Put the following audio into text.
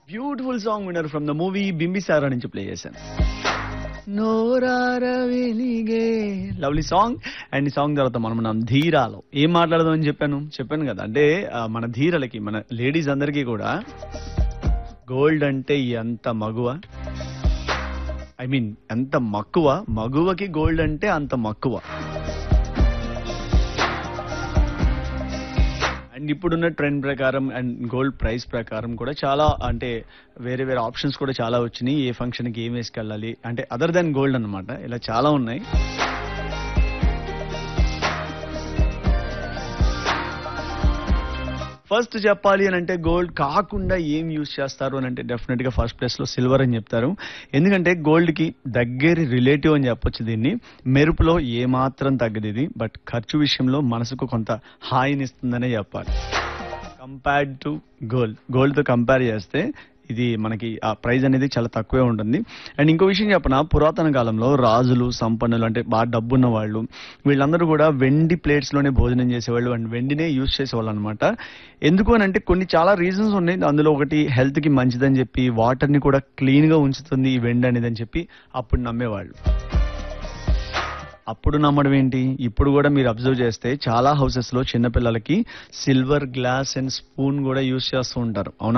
beautiful song విన్నారు from the movie Bimbisara నుంచి play చేశాను నోరార వెలిగే లవ్లీ సాంగ్ అండ్ ఈ సాంగ్ తర్వాత మనం మనం ధీరాలో ఏం మాట్లాడదామని చెప్పాను చెప్పాను కదా అంటే ఆ, మన ధీరలకి మన లేడీస్ అందరికీ కూడా గోల్డ్ అంటే ఎంత మగువ ఐ మీన్ ఎంత మక్కువ మగువకి గోల్డ్ అంటే అంత మక్కువ అండ్ ఇప్పుడున్న ట్రెండ్ ప్రకారం అండ్ గోల్డ్ ప్రైస్ ప్రకారం కూడా చాలా అంటే వేరే వేరే ఆప్షన్స్ కూడా చాలా వచ్చినాయి ఏ ఫంక్షన్కి ఏం వేసుకెళ్ళాలి అంటే అదర్ దాన్ గోల్డ్ అన్నమాట ఇలా చాలా ఉన్నాయి ఫస్ట్ చెప్పాలి అని అంటే గోల్డ్ కాకుండా ఏం యూజ్ చేస్తారు అని అంటే డెఫినెట్ గా ఫస్ట్ ప్లేస్ లో సిల్వర్ అని చెప్తారు ఎందుకంటే గోల్డ్ కి దగ్గరి రిలేటివ్ అని చెప్పొచ్చు దీన్ని మెరుపులో ఏ మాత్రం తగ్గదు ఇది బట్ ఖర్చు విషయంలో మనసుకు కొంత హాయినిస్తుందనే చెప్పాలి కంపేర్డ్ టు గోల్డ్ గోల్డ్ తో కంపేర్ చేస్తే ఇది మనకి ఆ ప్రైస్ అనేది చాలా తక్కువే ఉంటుంది అండ్ ఇంకో విషయం చెప్పన పురాతన కాలంలో రాజులు సంపన్నులు అంటే బాగా డబ్బున్న వాళ్ళు వీళ్ళందరూ కూడా వెండి ప్లేట్స్ లోనే భోజనం చేసేవాళ్ళు అండ్ వెండినే యూజ్ చేసేవాళ్ళు అనమాట ఎందుకు అని అంటే కొన్ని చాలా రీజన్స్ ఉన్నాయి అందులో ఒకటి హెల్త్ కి మంచిదని చెప్పి వాటర్ ని కూడా క్లీన్ గా ఉంచుతుంది ఈ వెండి అనేది అని చెప్పి అప్పుడు నమ్మేవాళ్ళు అప్పుడు నమ్మడం ఏంటి ఇప్పుడు కూడా మీరు అబ్జర్వ్ చేస్తే చాలా హౌసెస్ లో చిన్నపిల్లలకి సిల్వర్ గ్లాస్ అండ్ స్పూన్ కూడా యూస్ చేస్తూ ఉంటారు అవునా